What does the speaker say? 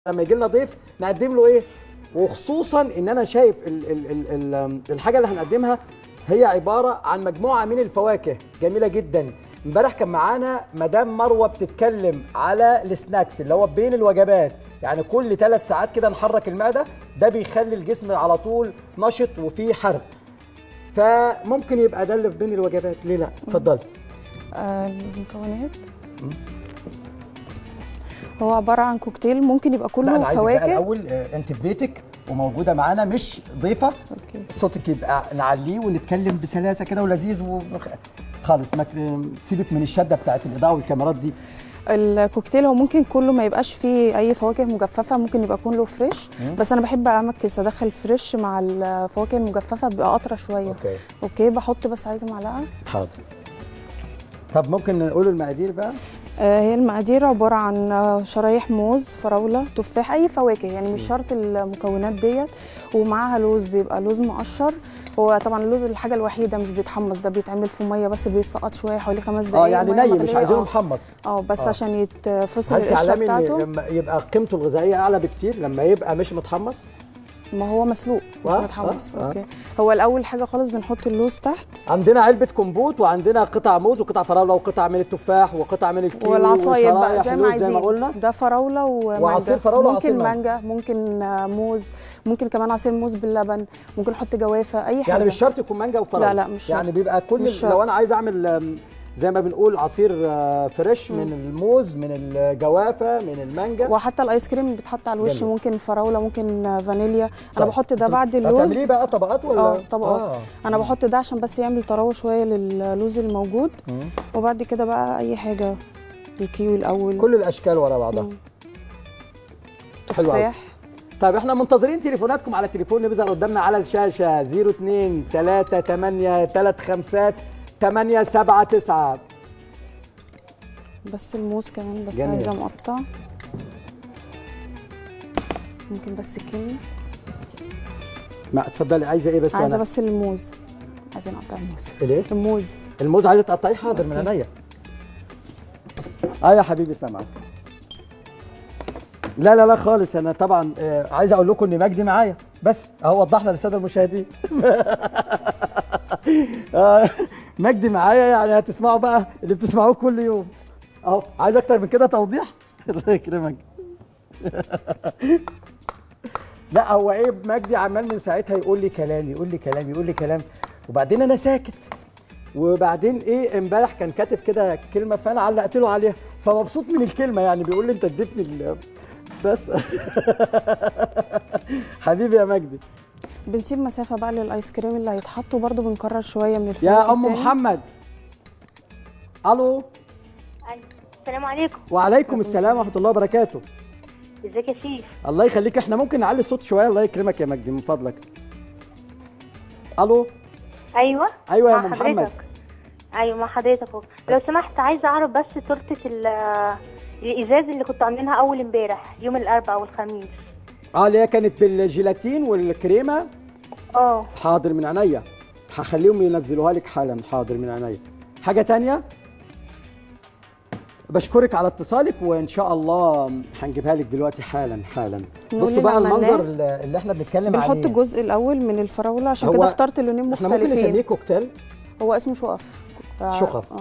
لما يجي لنا ضيف نقدم له ايه وخصوصا ان انا شايف ال ال ال ال الحاجه اللي هنقدمها هي عباره عن مجموعه من الفواكه جميله جدا امبارح كان معانا مدام مروه بتتكلم على السناكس اللي هو بين الوجبات يعني كل ثلاث ساعات كده نحرك المعده ده بيخلي الجسم على طول نشط وفيه حرق فممكن يبقى ده اللي في بين الوجبات ليه لا اتفضلي آه، المكونات هو عبارة عن كوكتيل ممكن يبقى لا كله انا عايزك بقى فواكه الاول آه، انت في بيتك وموجوده معانا مش ضيفه اوكي صوتك يبقى نعليه ونتكلم بسلاسه كده ولذيذ و... خالص ما ت- سيبك من الشده بتاعت الاضاءه والكاميرات دي الكوكتيل هو ممكن كله ما يبقاش فيه اي فواكه مجففه ممكن يبقى كله فريش بس انا بحب امكس ادخل فريش مع الفواكه المجففه بيبقى اطرى شويه اوكي اوكي بحط بس عايزه معلقه حاضر طب ممكن نقول المقادير بقى آه، هي المقادير عباره عن آه، شرايح موز فراوله تفاح اي فواكه يعني مش شرط المكونات ديت ومعاها لوز بيبقى لوز مقشر هو طبعا اللوز الحاجه الوحيده مش بيتحمص ده بيتعمل في ميه بس بيسقط شويه حوالي خمس دقايق اه يعني مية ني مش مغلية، عايزينه آه. محمص اه بس آه. عشان يتفصل هل القشره تعلمي ان بتاعته لما يبقى قيمته الغذائيه اعلى بكتير لما يبقى مش متحمص ما هو مسلوق مش آه، متحمص آه، آه. اوكي هو الاول حاجه خالص بنحط اللوز تحت عندنا علبه كومبوت وعندنا قطع موز وقطع فراوله وقطع من التفاح وقطع من الكيوي والعصاير بقى وشرايح زي ما لوز عايزين زي ما قلنا ده فراوله ومانجا وعصير فراولة ممكن وعصير مانجا ممكن آه، موز ممكن كمان عصير موز باللبن ممكن نحط جوافه اي حاجه يعني مش شرط يكون مانجا وفراوله لا، لا، مش يعني شرط. بيبقى كل مش شرط. لو انا عايز اعمل آم، زي ما بنقول عصير آه، فريش من الموز من الجوافه من المانجا وحتى الايس كريم بيتحط على الوش جميل. ممكن فراوله ممكن آه، فانيليا طيب. انا بحط ده بعد اللوز هتعمليه بقى طبقات ولا اه طبقات آه. انا بحط ده عشان بس يعمل طراوه شويه للوز الموجود مم. وبعد كده بقى اي حاجه الكيوي الاول كل الاشكال ورا بعضها مم. حلو أوي. تفاح طيب احنا منتظرين تليفوناتكم على التليفون اللي بيظهر قدامنا على الشاشه 02 3 8 3 5 8 7 9 بس الموز كمان بس جميل. عايزه مقطع ممكن بس كيمي ما اتفضلي عايزه ايه بس عايزه أنا؟ بس الموز عايزه نقطع الموز الايه الموز الموز عايزه تقطعيه حاضر من أوكي. عينيا اه يا حبيبي سامعك لا لا لا خالص انا طبعا آه عايز اقول لكم ان مجدي معايا بس اهو وضحنا للساده المشاهدين آه مجدي معايا يعني هتسمعوا بقى اللي بتسمعوه كل يوم اهو عايز اكتر من كده توضيح الله يكرمك لا هو ايه مجدي عمال من ساعتها يقول لي كلام يقول لي كلام يقول لي كلام وبعدين انا ساكت وبعدين ايه امبارح كان كاتب كده كلمه فانا علقت له عليها فمبسوط من الكلمه يعني بيقول لي انت اديتني ال- بس حبيبي يا مجدي بنسيب مسافه بقى للايس كريم اللي هيتحط وبرده بنكرر شويه من الفواكه يا ام التاني. محمد الو أيوة. السلام عليكم وعليكم السلام ورحمه الله وبركاته ازيك يا شيف الله يخليك احنا ممكن نعلي الصوت شويه الله يكرمك يا مجدي من فضلك الو ايوه ايوه يا مع ام محمد حضرتك. ايوه مع حضرتك اهو لو سمحت عايزه اعرف بس تورته ال- الازاز اللي كنتوا عاملينها اول امبارح يوم الاربعاء والخميس اه اللي هي كانت بالجيلاتين والكريمه اه حاضر من عينيا هخليهم ينزلوها لك حالا حاضر من عينيا حاجه تانية بشكرك على اتصالك وان شاء الله هنجيبها لك دلوقتي حالا حالا نقول بصوا اللي بقى عملناه. المنظر اللي اللي احنا بنتكلم عليه بنحط الجزء الاول من الفراوله عشان هو كده اخترت لونين احنا ممكن مختلفين نسميه كوكتيل هو اسمه شقف شقف.